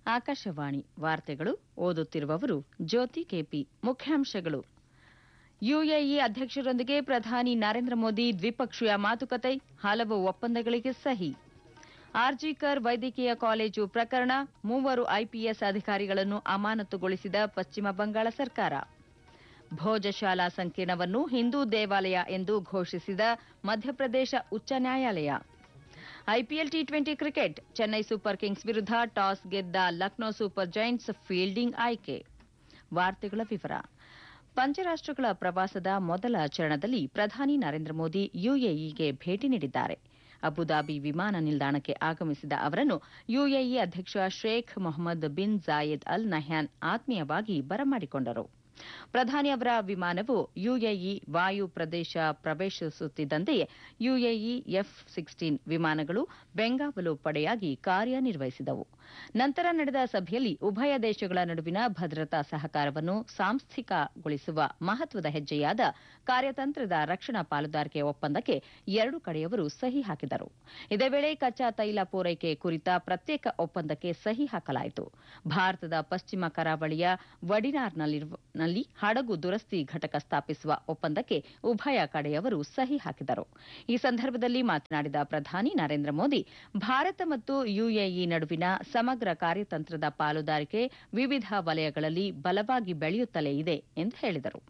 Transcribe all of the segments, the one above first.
ಆಕಾಶವಾಣಿ ವಾರ್ತೆಗಳು ಓದುತ್ತಿರುವವರು ಜ್ಯೋತಿ ಕೆಪಿ ಮುಖ್ಯಾಂಶಗಳು ಯುಎಇ ಅಧ್ಯಕ್ಷರೊಂದಿಗೆ ಪ್ರಧಾನಿ ನರೇಂದ್ರ ಮೋದಿ ದ್ವಿಪಕ್ಷೀಯ ಮಾತುಕತೆ ಹಲವು ಒಪ್ಪಂದಗಳಿಗೆ ಸಹಿ ಆರ್ಜಿಕರ್ ವೈದ್ಯಕೀಯ ಕಾಲೇಜು ಪ್ರಕರಣ ಮೂವರು ಐಪಿಎಸ್ ಅಧಿಕಾರಿಗಳನ್ನು ಅಮಾನತುಗೊಳಿಸಿದ ಪಶ್ಚಿಮ ಬಂಗಾಳ ಸರ್ಕಾರ ಭೋಜಶಾಲಾ ಸಂಕೀರ್ಣವನ್ನು ಹಿಂದೂ ದೇವಾಲಯ ಎಂದು ಘೋಷಿಸಿದ ಮಧ್ಯಪ್ರದೇಶ ಉಚ್ಚ ನ್ಯಾಯಾಲಯ IPL T twenty cricket Chennai super kings ವಿರುದ್ಧ ಟಾಸ್ ಗೆದ್ದ ಲಕ್ನೋ ಸೂಪರ್ ಜೈಂಟ್ಸ್ ಫೀಲ್ಡಿಂಗ್ ಆಯ್ಕೆ ವಾರ್ತೆಗಳ ವಿವರ ಪಂಚರಾಷ್ಟಗಳ ಪ್ರವಾಸದ ಮೊದಲ ಚರಣದಲ್ಲಿ ಪ್ರಧಾನಿ ನರೇಂದ್ರ ಮೋದಿ ಯುಎಇಗೆ ಭೇಟಿ ನೀಡಿದ್ದಾರೆ ಅಬುದಾಬಿ ವಿಮಾನ ನಿಲ್ದಾಣಕ್ಕೆ ಆಗಮಿಸಿದ ಅವರನ್ನು ಯುಎಇ ಅಧ್ಯಕ್ಷ Sheikh Mohammed bin Zayed Al Nahyan ಆತ್ಮೀಯವಾಗಿ ಬರಮಾಡಿಕೊಂಡರು ಪ್ರಧಾನಿ ಅವರ ವಿಮಾನವು ಯುಎಇ ವಾಯು ಪ್ರದೇಶ ಪ್ರವೇಶಿಸುತ್ತಿದ್ದಂತೆಯೇ ಯುಎಇ ಎಫ್ ಸಿಕ್ಸ್ಟೀನ್ ವಿಮಾನಗಳು ಬೆಂಗಾವಲು ಪಡೆಯಾಗಿ ಕಾರ್ಯನಿರ್ವಹಿಸಿದವು ನಂತರ ನಡೆದ ಸಭೆಯಲ್ಲಿ ಉಭಯ ದೇಶಗಳ ನಡುವಿನ ಭದ್ರತಾ ಸಹಕಾರವನ್ನು ಸಾಂಸ್ಥಿಕಗೊಳಿಸುವ ಮಹತ್ವದ ಹೆಜ್ಜೆಯಾದ ಕಾರ್ಯತಂತ್ರದ ರಕ್ಷಣಾ ಪಾಲುದಾರಿಕೆ ಒಪ್ಪಂದಕ್ಕೆ ಎರಡು ಕಡೆಯವರು ಸಹಿ ಹಾಕಿದರು ಇದೇ ವೇಳೆ ಕಚ್ಚಾ ತೈಲ ಪೂರೈಕೆ ಕುರಿತ ಪ್ರತ್ಯೇಕ ಒಪ್ಪಂದಕ್ಕೆ ಸಹಿ ಹಾಕಲಾಯಿತು ಭಾರತದ ಪಶ್ಚಿಮ ಕರಾವಳಿಯ ವಡಿನಾರ್ನಲ್ಲಿ ಹಡಗು ದುರಸ್ತಿ ಘಟಕ ಸ್ಥಾಪಿಸುವ ಒಪ್ಪಂದಕ್ಕೆ ಉಭಯ ಕಡೆಯವರು ಸಹಿ ಹಾಕಿದರು ಈ ಸಂದರ್ಭದಲ್ಲಿ ಮಾತನಾಡಿದ ಪ್ರಧಾನಿ ನರೇಂದ್ರ ಮೋದಿ ಭಾರತ ಮತ್ತು ಯುಎಇ ನಡುವಿನ ಸಮಗ್ರ ಕಾರ್ಯತಂತ್ರದ ಪಾಲುದಾರಿಕೆ ವಿವಿಧ ವಲಯಗಳಲ್ಲಿ ಬಲವಾಗಿ ಬೆಳೆಯುತ್ತಲೇ ಇದೆ ಎಂದು ಹೇಳಿದರು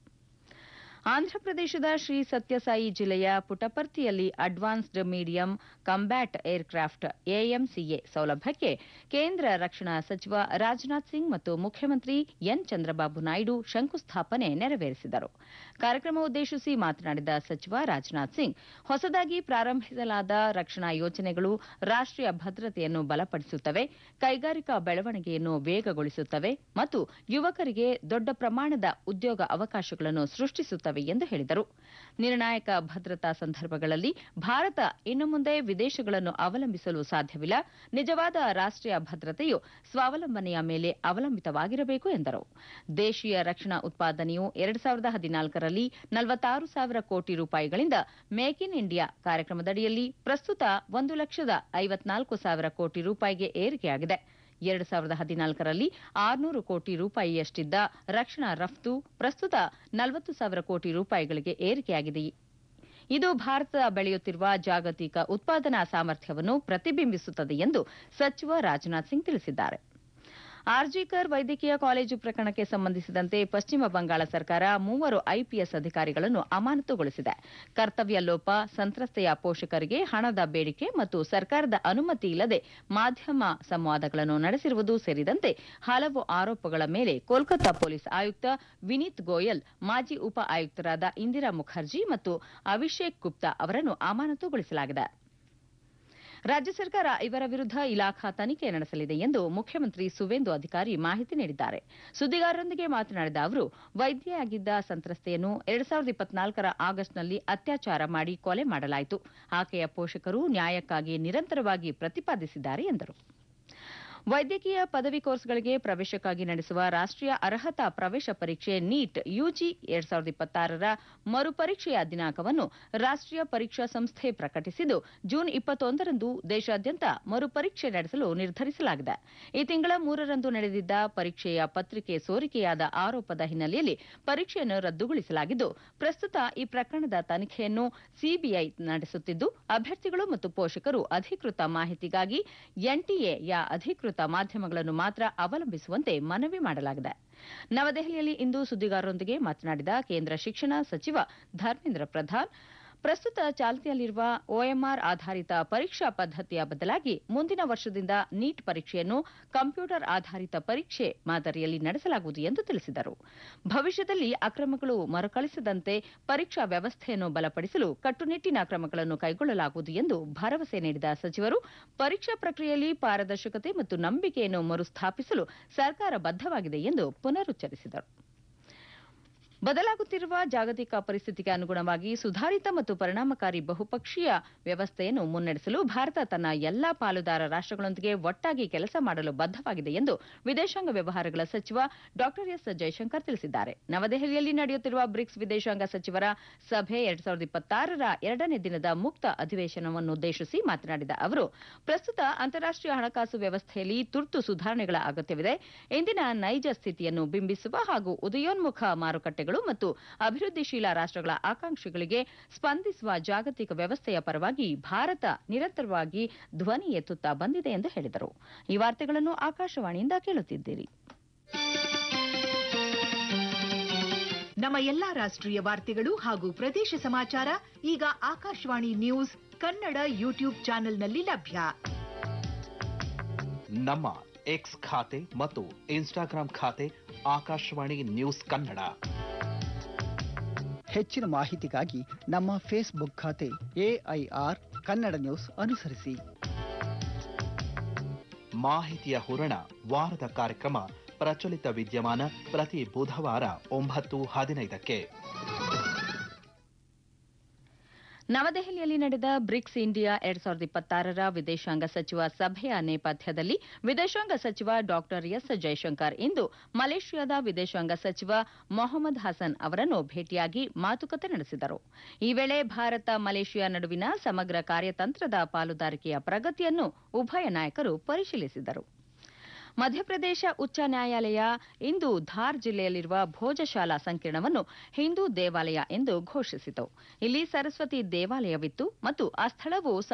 ಆಂಧ್ರಪ್ರದೇಶದ ಶ್ರೀ ಸತ್ಯಸಾಯಿ ಜಿಲ್ಲೆಯ ಪುಟಪರ್ತಿಯಲ್ಲಿ advanced medium combat aircraft AMCA ಸೌಲಭ್ಯಕ್ಕೆ ಕೇಂದ್ರ ರಕ್ಷಣಾ ಸಚಿವ ರಾಜನಾಥ್ ಸಿಂಗ್ ಮತ್ತು ಮುಖ್ಯಮಂತ್ರಿ ಎನ್ ಚಂದ್ರಬಾಬು ನಾಯ್ಡು ಶಂಕುಸ್ಥಾಪನೆ ನೆರವೇರಿಸಿದರು ಕಾರ್ಯಕ್ರಮ ಉದ್ದೇಶಿಸಿ ಮಾತನಾಡಿದ ಸಚಿವ ರಾಜನಾಥ್ ಸಿಂಗ್ ಹೊಸದಾಗಿ ಪ್ರಾರಂಭಿಸಲಾದ ರಕ್ಷಣಾ ಯೋಜನೆಗಳು ರಾಷ್ಟೀಯ ಭದ್ರತೆಯನ್ನು ಬಲಪಡಿಸುತ್ತವೆ ಕೈಗಾರಿಕಾ ಬೆಳವಣಿಗೆಯನ್ನು ವೇಗಗೊಳಿಸುತ್ತವೆ ಮತ್ತು ಯುವಕರಿಗೆ ದೊಡ್ಡ ಪ್ರಮಾಣದ ಉದ್ಯೋಗ ಅವಕಾಶಗಳನ್ನು ಸೃಷ್ಟಿಸುತ್ತವೆ ಎಂದು ಹೇಳಿದರು ನಿರ್ಣಾಯಕ ಭದ್ರತಾ ಸಂದರ್ಭಗಳಲ್ಲಿ ಭಾರತ ಇನ್ನು ಮುಂದೆ ವಿದೇಶಗಳನ್ನು ಅವಲಂಬಿಸಲು ಸಾಧ್ಯವಿಲ್ಲ ನಿಜವಾದ ರಾಷ್ಟೀಯ ಭದ್ರತೆಯು ಸ್ವಾವಲಂಬನೆಯ ಮೇಲೆ ಅವಲಂಬಿತವಾಗಿರಬೇಕು ಎಂದರು ದೇಶೀಯ ರಕ್ಷಣಾ ಉತ್ಪಾದನೆಯು ಎರಡು ಸಾವಿರದ ಹದಿನಾಲ್ಕರಲ್ಲಿ ನಲವತ್ತಾರು ಸಾವಿರ ಕೋಟಿ ರೂಪಾಯಿಗಳಿಂದ ಮೇಕ್ ಇನ್ ಇಂಡಿಯಾ ಕಾರ್ಯಕ್ರಮದಡಿಯಲ್ಲಿ ಪ್ರಸ್ತುತ ಒಂದು ಲಕ್ಷದ ಐವತ್ನಾಲ್ಕು ಸಾವಿರ ಕೋಟಿ ರೂಪಾಯಿಗೆ ಏರಿಕೆಯಾಗಿದೆ ಎರಡು ಸಾವಿರದ ಹದಿನಾಲ್ಕರಲ್ಲಿ ಆರುನೂರು ಕೋಟಿ ರೂಪಾಯಿಯಷ್ಟಿದ್ದ ರಕ್ಷಣಾ ರಫ್ತು ಪ್ರಸ್ತುತ ನಲವತ್ತು ಸಾವಿರ ಕೋಟಿ ರೂಪಾಯಿಗಳಿಗೆ ಏರಿಕೆಯಾಗಿದೆ ಇದು ಭಾರತ ಬೆಳೆಯುತ್ತಿರುವ ಜಾಗತಿಕ ಉತ್ಪಾದನಾ ಸಾಮರ್ಥ್ಯವನ್ನು ಪ್ರತಿಬಿಂಬಿಸುತ್ತದೆ ಎಂದು ಸಚಿವ ರಾಜನಾಥ್ ಸಿಂಗ್ ತಿಳಿಸಿದ್ದಾರೆ ಆರ್ಜಿಕರ್ ವೈದ್ಯಕೀಯ ಕಾಲೇಜು ಪ್ರಕರಣಕ್ಕೆ ಸಂಬಂಧಿಸಿದಂತೆ ಪಶ್ಚಿಮ ಬಂಗಾಳ ಸರ್ಕಾರ ಮೂವರು ಐಪಿಎಸ್ ಅಧಿಕಾರಿಗಳನ್ನು ಅಮಾನತುಗೊಳಿಸಿದೆ ಕರ್ತವ್ಯ ಲೋಪ ಸಂತ್ರಸ್ತೆಯ ಪೋಷಕರಿಗೆ ಹಣದ ಬೇಡಿಕೆ ಮತ್ತು ಸರ್ಕಾರದ ಅನುಮತಿ ಇಲ್ಲದೆ ಮಾಧ್ಯಮ ಸಂವಾದಗಳನ್ನು ನಡೆಸಿರುವುದು ಸೇರಿದಂತೆ ಹಲವು ಆರೋಪಗಳ ಮೇಲೆ ಕೋಲ್ಕತ್ತಾ ಪೊಲೀಸ್ ಆಯುಕ್ತ ವಿನೀತ್ ಗೋಯಲ್ ಮಾಜಿ ಉಪ ಆಯುಕ್ತರಾದ ಇಂದಿರಾ ಮುಖರ್ಜಿ ಮತ್ತು ಅಭಿಷೇಕ್ ಗುಪ್ತಾ ಅವರನ್ನು ಅಮಾನತುಗೊಳಿಸಲಾಗಿದೆ ರಾಜ್ಯ ಸರ್ಕಾರ ಇವರ ವಿರುದ್ಧ ಇಲಾಖಾ ತನಿಖೆ ನಡೆಸಲಿದೆ ಎಂದು ಮುಖ್ಯಮಂತ್ರಿ ಸುವೇಂದು ಅಧಿಕಾರಿ ಮಾಹಿತಿ ನೀಡಿದ್ದಾರೆ ಸುದ್ದಿಗಾರರೊಂದಿಗೆ ಮಾತನಾಡಿದ ಅವರು ವೈದ್ಯೆಯಾಗಿದ್ದ ಸಂತ್ರಸ್ತೆಯನ್ನು ಎರಡು ಸಾವಿರದ ಇಪ್ಪತ್ನಾಲ್ಕರ ಆಗಸ್ಟ್ನಲ್ಲಿ ಅತ್ಯಾಚಾರ ಮಾಡಿ ಕೊಲೆ ಮಾಡಲಾಯಿತು ಆಕೆಯ ಪೋಷಕರು ನ್ಯಾಯಕ್ಕಾಗಿ ನಿರಂತರವಾಗಿ ಪ್ರತಿಪಾದಿಸಿದ್ದಾರೆ ಎಂದರು ವೈದ್ಯಕೀಯ ಪದವಿ ಕೋರ್ಸ್ಗಳಿಗೆ ಪ್ರವೇಶಕ್ಕಾಗಿ ನಡೆಸುವ ರಾಷ್ಟೀಯ ಅರ್ಹತಾ ಪ್ರವೇಶ ಪರೀಕ್ಷೆ ನೀಟ್ ಯುಜಿ ಎರಡ್ ಸಾವಿರದ ಇಪ್ಪತ್ತಾರರ ಮರುಪರೀಕ್ಷೆಯ ದಿನಾಂಕವನ್ನು ರಾಷ್ಟೀಯ ಪರೀಕ್ಷಾ ಸಂಸ್ಥೆ ಪ್ರಕಟಿಸಿದ್ದು ಜೂನ್ ಇಪ್ಪತ್ತೊಂದರಂದು ದೇಶಾದ್ಯಂತ ಮರುಪರೀಕ್ಷೆ ನಡೆಸಲು ನಿರ್ಧರಿಸಲಾಗಿದೆ ಈ ತಿಂಗಳ ಮೂರರಂದು ನಡೆದಿದ್ದ ಪರೀಕ್ಷೆಯ ಪತ್ರಿಕೆ ಸೋರಿಕೆಯಾದ ಆರೋಪದ ಹಿನ್ನೆಲೆಯಲ್ಲಿ ಪರೀಕ್ಷೆಯನ್ನು ರದ್ದುಗೊಳಿಸಲಾಗಿದ್ದು ಪ್ರಸ್ತುತ ಈ ಪ್ರಕರಣದ ತನಿಖೆಯನ್ನು ಸಿಬಿಐ ನಡೆಸುತ್ತಿದ್ದು ಅಭ್ಯರ್ಥಿಗಳು ಮತ್ತು ಪೋಷಕರು ಅಧಿಕೃತ ಮಾಹಿತಿಗಾಗಿ ಎನ್ಟಿಎಯ ಅಧಿಕೃತ ಮಾಧ್ಯಮಗಳನ್ನು ಮಾತ್ರ ಅವಲಂಬಿಸುವಂತೆ ಮನವಿ ಮಾಡಲಾಗಿದೆ ನವದೆಹಲಿಯಲ್ಲಿ ಇಂದು ಸುದ್ದಿಗಾರರೊಂದಿಗೆ ಮಾತನಾಡಿದ ಕೇಂದ್ರ ಶಿಕ್ಷಣ ಸಚಿವ ಧರ್ಮೇಂದ್ರ ಪ್ರಧಾನ್ ಪ್ರಸ್ತುತ ಚಾಲ್ತಿಯಲ್ಲಿರುವ ಒಎಂಆರ್ ಆಧಾರಿತ ಪರೀಕ್ಷಾ ಪದ್ದತಿಯ ಬದಲಾಗಿ ಮುಂದಿನ ವರ್ಷದಿಂದ ನೀಟ್ ಪರೀಕ್ಷೆಯನ್ನು ಕಂಪ್ಯೂಟರ್ ಆಧಾರಿತ ಪರೀಕ್ಷೆ ಮಾದರಿಯಲ್ಲಿ ನಡೆಸಲಾಗುವುದು ಎಂದು ತಿಳಿಸಿದರು ಭವಿಷ್ಯದಲ್ಲಿ ಅಕ್ರಮಗಳು ಮರುಕಳಿಸದಂತೆ ಪರೀಕ್ಷಾ ವ್ಯವಸ್ಥೆಯನ್ನು ಬಲಪಡಿಸಲು ಕಟ್ಟುನಿಟ್ಟಿನ ಕ್ರಮಗಳನ್ನು ಕೈಗೊಳ್ಳಲಾಗುವುದು ಎಂದು ಭರವಸೆ ನೀಡಿದ ಸಚಿವರು ಪರೀಕ್ಷಾ ಪ್ರಕ್ರಿಯೆಯಲ್ಲಿ ಪಾರದರ್ಶಕತೆ ಮತ್ತು ನಂಬಿಕೆಯನ್ನು ಮರುಸ್ಥಾಪಿಸಲು ಸರ್ಕಾರ ಬದ್ದವಾಗಿದೆ ಎಂದು ಪುನರುಚ್ಚರಿಸಿದರು ಬದಲಾಗುತ್ತಿರುವ ಜಾಗತಿಕ ಪರಿಸ್ಥಿತಿಗೆ ಅನುಗುಣವಾಗಿ ಸುಧಾರಿತ ಮತ್ತು ಪರಿಣಾಮಕಾರಿ ಬಹುಪಕ್ಷೀಯ ವ್ಯವಸ್ಥೆಯನ್ನು ಮುನ್ನಡೆಸಲು ಭಾರತ ತನ್ನ ಎಲ್ಲಾ ಪಾಲುದಾರ ರಾಷ್ಟ್ರಗಳೊಂದಿಗೆ ಒಟ್ಟಾಗಿ ಕೆಲಸ ಮಾಡಲು ಬದ್ಧವಾಗಿದೆ ಎಂದು ವಿದೇಶಾಂಗ ವ್ಯವಹಾರಗಳ ಸಚಿವ ಡಾ ಎಸ್ ಜೈಶಂಕರ್ ತಿಳಿಸಿದ್ದಾರೆ ನವದೆಹಲಿಯಲ್ಲಿ ನಡೆಯುತ್ತಿರುವ ಬ್ರಿಕ್ಸ್ ವಿದೇಶಾಂಗ ಸಚಿವರ ಸಭೆ ಎರಡ್ ಸಾವಿರದ ಇಪ್ಪತ್ತಾರರ ಎರಡನೇ ದಿನದ ಮುಕ್ತ ಅಧಿವೇಶನವನ್ನುದ್ದೇಶಿಸಿ ಮಾತನಾಡಿದ ಅವರು ಪ್ರಸ್ತುತ ಅಂತಾರಾಷ್ಟೀಯ ಹಣಕಾಸು ವ್ಯವಸ್ಥೆಯಲ್ಲಿ ತುರ್ತು ಸುಧಾರಣೆಗಳ ಅಗತ್ಯವಿದೆ ಇಂದಿನ ನೈಜ ಸ್ಥಿತಿಯನ್ನು ಬಿಂಬಿಸುವ ಹಾಗೂ ಉದಯೋನ್ಮುಖ ಮಾರುಕಟ್ಟೆಗಳು ಮತ್ತು ಅಭಿವೃದ್ಧಿಶೀಲ ರಾಷ್ಟ್ರಗಳ ಆಕಾಂಕ್ಷೆಗಳಿಗೆ ಸ್ಪಂದಿಸುವ ಜಾಗತಿಕ ವ್ಯವಸ್ಥೆಯ ಪರವಾಗಿ ಭಾರತ ನಿರಂತರವಾಗಿ ಧ್ವನಿ ಎತ್ತುತ್ತಾ ಬಂದಿದೆ ಎಂದು ಹೇಳಿದರು ಈ ವಾರ್ತೆಗಳನ್ನು ಆಕಾಶವಾಣಿಯಿಂದ ಕೇಳುತ್ತಿದ್ದೀರಿ ನಮ್ಮ ಎಲ್ಲಾ ರಾಷ್ಟ್ರೀಯ ವಾರ್ತೆಗಳು ಹಾಗೂ ಪ್ರದೇಶ ಸಮಾಚಾರ ಈಗ ಆಕಾಶವಾಣಿ ನ್ಯೂಸ್ ಕನ್ನಡ ಯೂಟ್ಯೂಬ್ ಚಾನೆಲ್ನಲ್ಲಿ ಲಭ್ಯ ನಮ್ಮ ಎಕ್ಸ್ ಖಾತೆ ಮತ್ತು ಇನ್ಸ್ಟಾಗ್ರಾಂ ಖಾತೆ ಆಕಾಶವಾಣಿ ನ್ಯೂಸ್ ಕನ್ನಡ ಹೆಚ್ಚಿನ ಮಾಹಿತಿಗಾಗಿ ನಮ್ಮ ಫೇಸ್ಬುಕ್ ಖಾತೆ ಎಐಆರ್ ಕನ್ನಡ ನ್ಯೂಸ್ ಅನುಸರಿಸಿ ಮಾಹಿತಿಯ ಹೂರಣ ವಾರದ ಕಾರ್ಯಕ್ರಮ ಪ್ರಚಲಿತ ವಿದ್ಯಮಾನ ಪ್ರತಿ ಬುಧವಾರ ಒಂಬತ್ತು ಹದಿನೈದಕ್ಕೆ ನವದೆಹಲಿಯಲ್ಲಿ ನಡೆದ ಬ್ರಿಕ್ಸ್ ಇಂಡಿಯಾ ಎರಡ್ ಸಾವಿರದ ಇಪ್ಪತ್ತಾರರ ವಿದೇಶಾಂಗ ಸಚಿವ ಸಭೆಯ ನೇಪಥ್ಯದಲ್ಲಿ ವಿದೇಶಾಂಗ ಸಚಿವ ಡಾ ಎಸ್ ಜೈಶಂಕರ್ ಇಂದು ಮಲೇಷ್ಯಾದ ವಿದೇಶಾಂಗ ಸಚಿವ ಮೊಹಮ್ಮದ್ ಹಸನ್ ಅವರನ್ನು ಭೇಟಿಯಾಗಿ ಮಾತುಕತೆ ನಡೆಸಿದರು ಈ ವೇಳೆ ಭಾರತ ಮಲೇಷ್ಯಾ ನಡುವಿನ ಸಮಗ್ರ ಕಾರ್ಯತಂತ್ರದ ಪಾಲುದಾರಿಕೆಯ ಪ್ರಗತಿಯನ್ನು ಉಭಯ ನಾಯಕರು ಪರಿಶೀಲಿಸಿದರು ಮಧ್ಯಪ್ರದೇಶ ಉಚ್ಚ ನ್ಯಾಯಾಲಯ ಇಂದು ಧಾರ್ ಜಿಲ್ಲೆಯಲ್ಲಿರುವ ಭೋಜಶಾಲಾ ಸಂಕೀರ್ಣವನ್ನು ಹಿಂದೂ ದೇವಾಲಯ ಎಂದು ಘೋಷಿಸಿತು ಇಲ್ಲಿ ಸರಸ್ವತಿ ದೇವಾಲಯವಿತ್ತು ಮತ್ತು ಆ ಸ್ಥಳವು